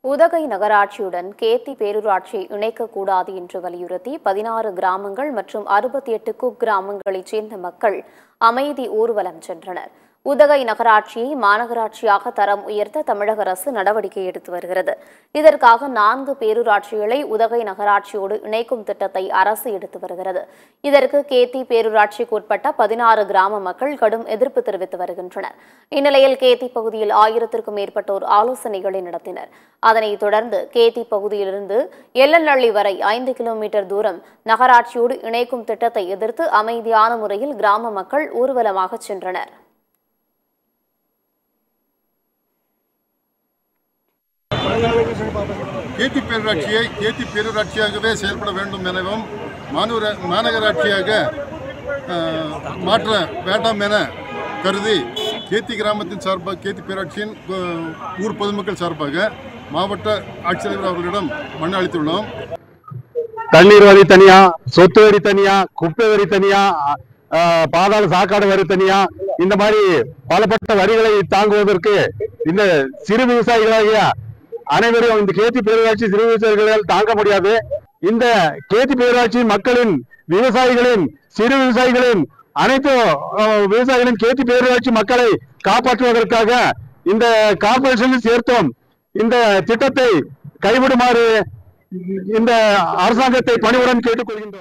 உதகை நகராட்சியுடன் கேத்தி பேரூராட்சியை இணைக்கக்கூடாது என்று வலியுறுத்தி பதினாறு கிராமங்கள் மற்றும் அறுபத்தி எட்டு குக்கிராமங்களைச் சேர்ந்த மக்கள் அமைதி ஊர்வலம் சென்றனர் உதகை நகராட்சியை மாநகராட்சியாக தரம் உயர்த்த தமிழக அரசு நடவடிக்கை எடுத்து வருகிறது இதற்காக நான்கு பேரூராட்சிகளை உதகை நகராட்சியோடு இணைக்கும் திட்டத்தை அரசு எடுத்து வருகிறது இதற்கு கேத்தி பேரூராட்சிக்கு உட்பட்ட பதினாறு கிராம மக்கள் கடும் எதிர்ப்பு தெரிவித்து வருகின்றனர் இந்நிலையில் கேத்தி பகுதியில் ஆயிரத்திற்கும் மேற்பட்டோர் ஆலோசனைகளை நடத்தினர் அதனைத் தொடர்ந்து கேத்தி பகுதியிலிருந்து எல்லநள்ளி வரை ஐந்து கிலோமீட்டர் தூரம் நகராட்சியோடு இணைக்கும் திட்டத்தை எதிர்த்து அமைதியான முறையில் கிராம மக்கள் ஊர்வலமாக சென்றனர் கேத்தி பேரூராட்சியை கேத்தி பேரூராட்சியாகவே செயல்பட வேண்டும் எனவும் மாநூர மாநகராட்சியாக அஹ், மாற்ற வேண்டாம் என கருதி கேத்தி கிராமத்தின் சார்பாக கேத்தி பேரூராட்சியின் அஹ், ஊர் பொதுமக்கள் சார்பாக மாவட்ட ஆட்சித்தலைவர் அவர்களிடம் மனு அளித்துள்ளோம் தண்ணீர் வரி தனியா சொத்து வரி தனியா குப்பை வரி தனியா ஆஹ், பாதாள சாக்காடு வரி தனியா இந்த மாதிரி பலப்பட்ட வரிகளை தாங்குவதற்கு இந்த சிறு விவசாயிகளாகிய அனைவரும் இந்த கேத்தி பேரூராட்சி சிறு விவசாயிகளால் தாங்க முடியாது இந்த கேத்தி பேரூராட்சி மக்களின் விவசாயிகளின் சிறு விவசாயிகளின் அனைத்து ஆஹ், விவசாயிகளின் கேத்தி பேரூராட்சி மக்களை காப்பாற்றுவதற்காக இந்த கார்பரேஷனில் சேர்த்தோம் இந்த திட்டத்தை கைவிடுமாறு இந்த அரசாங்கத்தை பணிவுடன் கேட்டுக்கொள்கின்றோம்